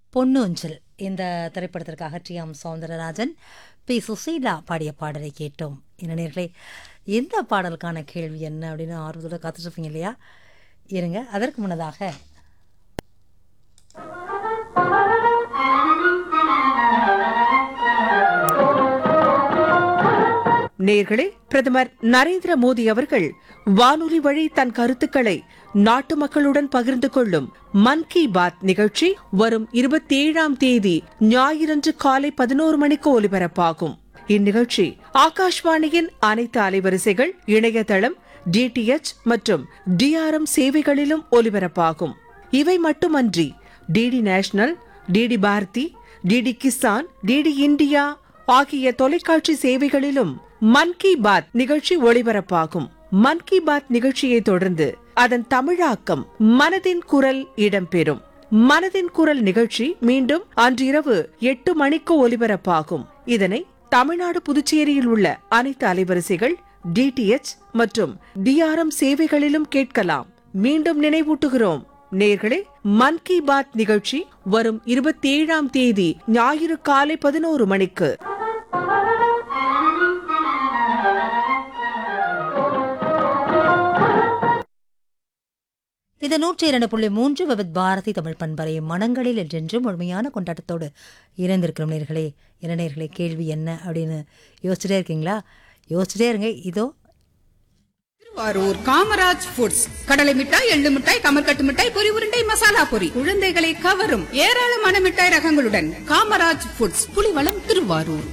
பொன்னூஞ்சல் இந்த திரைப்படத்திற்காக T M Soundararajan P Susheela பாடிய பாடலை கேட்டோம் என்ன நேர்களே எந்த பாடலுக்கான கேள்வி என்ன அப்படின்னு ஆர்வத்தோட காத்துட்ருப்பீங்க இல்லையா இருங்க அதற்கு முன்னதாக நேர்களே பிரதமர் நரேந்திர மோடி அவர்கள் வானொலி வழி தன் கருத்துக்களை நாட்டு மக்களுடன் பகிர்ந்து கொள்ளும் மன் கி பாத் நிகழ்ச்சி வரும் இருபத்தி ஏழாம் தேதி ஞாயிறன்று காலை பதினோரு மணிக்கு ஒலிபரப்பாகும் இந்நிகழ்ச்சி ஆகாஷ்வாணியின் அனைத்து அலைவரிசைகள் இணையதளம் டிடிஎச் மற்றும் டிஆர்எம் சேவைகளிலும் ஒலிபரப்பாகும் இவை மட்டுமன்றி DD national DD Bharati DD Kisan DD India ஆகிய தொலைக்காட்சி சேவைகளிலும் மன் கி பாத் நிகழ்ச்சி ஒளிபரப்பாகும் மன் கி பாத் நிகழ்ச்சியை தொடர்ந்து அதன் தமிழாக்கம் மனதின் குரல் இடம்பெறும் மனதின் குரல் நிகழ்ச்சி மீண்டும் அன்றிரவு எட்டு மணிக்கு ஒலிபரப்பாகும் இதனை தமிழ்நாடு புதுச்சேரியில் உள்ள அனைத்து அலைவரிசைகள் டிடிஎச் மற்றும் டிஆர்எம் சேவைகளிலும் கேட்கலாம் மீண்டும் நினைவூட்டுகிறோம் நேர்களே மன் கி பாத் நிகழ்ச்சி வரும் இருபத்தி ஏழாம் தேதி ஞாயிறு காலை பதினோரு மணிக்கு இது நூற்றி இரண்டு புள்ளி மூன்று விவித் பாரதி தமிழ் பண்பறை மனங்களில் என்றென்றும் முழுமையான கொண்டாட்டத்தோடு இணைந்திருக்கிறோம் நேர்களே என்ன நேர்களே கேள்வி என்ன அப்படின்னு யோசிச்சுட்டே இருக்கீங்களா யோசிச்சுட்டே இருங்க இதோ திருவாரூர் காமராஜ் ஃபுட்ஸ் கடலை மிட்டாய் எள்ளு மிட்டாய் கமர்கட்டு மிட்டாய் பொரி உருண்டை மசாலா பொரி குழந்தைகளை கவரும் ஏராளமான மிட்டாய் ரகங்களுடன் காமராஜ் ஃபுட்ஸ் புலிவளம் திருவாரூர்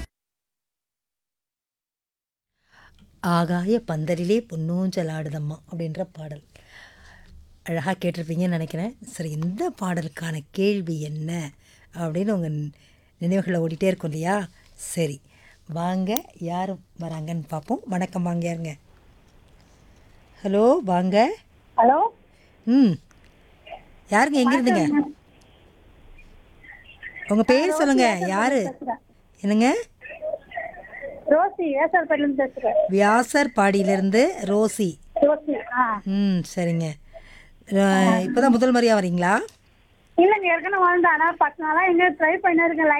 ஆகாய பந்தலிலே பொன்னூஞ்சல் ஆடுதம்மா அப்படின்ற பாடல் அழகாக கேட்டிருப்பீங்கன்னு நினைக்கிறேன் சரி இந்த பாடலுக்கான கேள்வி என்ன அப்படின்னு உங்கள் நினைவுகளில் ஓடிட்டே இருக்கும் இல்லையா சரி வாங்க யார் வராங்கன்னு பார்ப்போம் வணக்கம் வாங்க யாருங்க ஹலோ வாங்க ஹலோ ம் யாருங்க எங்க இருந்துங்க உங்கள் பேர் சொல்லுங்க யாரு என்னங்க ரோசி ஏசார்பேட்டிலேருந்து பேசுகிறேன் வியாசர் பாடியிலிருந்து ரோசி ரோசி ஆ ம் சரிங்க அஹ், இப்பதான் முதல் முறையாக வரீங்களா இல்லைங்க ஏற்கனவே வாழ்ந்தேன் ஆனால் பத்து நாளாக எங்கே ட்ரை பண்ணிருக்கேன்